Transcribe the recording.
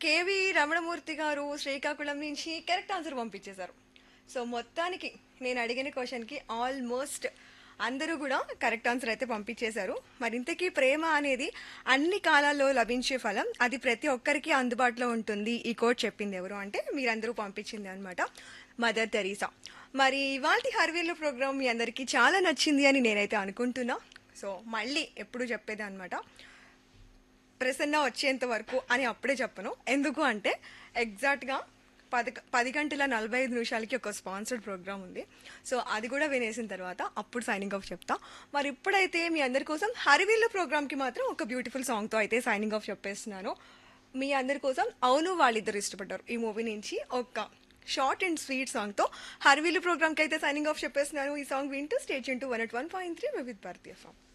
KV Ramanamurthy గారు శ్రీకాకుళం నుంచి correct answer పంపించేశారు సో మొత్తానికి నేను అడిగిన క్వశ్చన్కి ఆల్మోస్ట్ అందరూ కూడా కరెక్ట్ ఆన్సర్ అయితే పంపించేశారు మరి ఇంతకీ ప్రేమ అనేది అన్ని కాలాల్లో లభించే ఫలం అది ప్రతి ఒక్కరికి అందుబాటులో ఉంటుంది ఈ కోట్ చెప్పింది ఎవరు అంటే మీరందరూ పంపించింది అనమాట మదర్ తెరీసా మరి ఇవాళ హర్వీలు ప్రోగ్రామ్ మీ అందరికీ చాలా నచ్చింది అని నేనైతే అనుకుంటున్నా సో మళ్ళీ ఎప్పుడు చెప్పేది అనమాట ప్రసన్న వచ్చేంత వరకు అని అప్పుడే చెప్పను ఎందుకు అంటే ఎగ్జాక్ట్గా పది పది గంటల నలభై ఐదు నిమిషాలకి ఒక స్పాన్సర్డ్ ప్రోగ్రామ్ ఉంది సో అది కూడా వినేసిన తర్వాత అప్పుడు సైనింగ్ ఆఫ్ చెప్తా మరి ఇప్పుడైతే మీ అందరి కోసం హరివిల్లు ప్రోగ్రామ్కి మాత్రం ఒక బ్యూటిఫుల్ సాంగ్తో అయితే సైనింగ్ ఆఫ్ చెప్పేస్తున్నాను మీ అందరి కోసం అవును వాళ్ళిద్దరు ఇష్టపడ్డారు ఈ మూవీ నుంచి ఒక షార్ట్ అండ్ స్వీట్ సాంగ్తో హరివిల్లు ప్రోగ్రామ్కి అయితే సైనింగ్ ఆఫ్ చెప్పేస్తున్నాను ఈ సాంగ్ వింటూ stage into one at one point three with Bharatiya form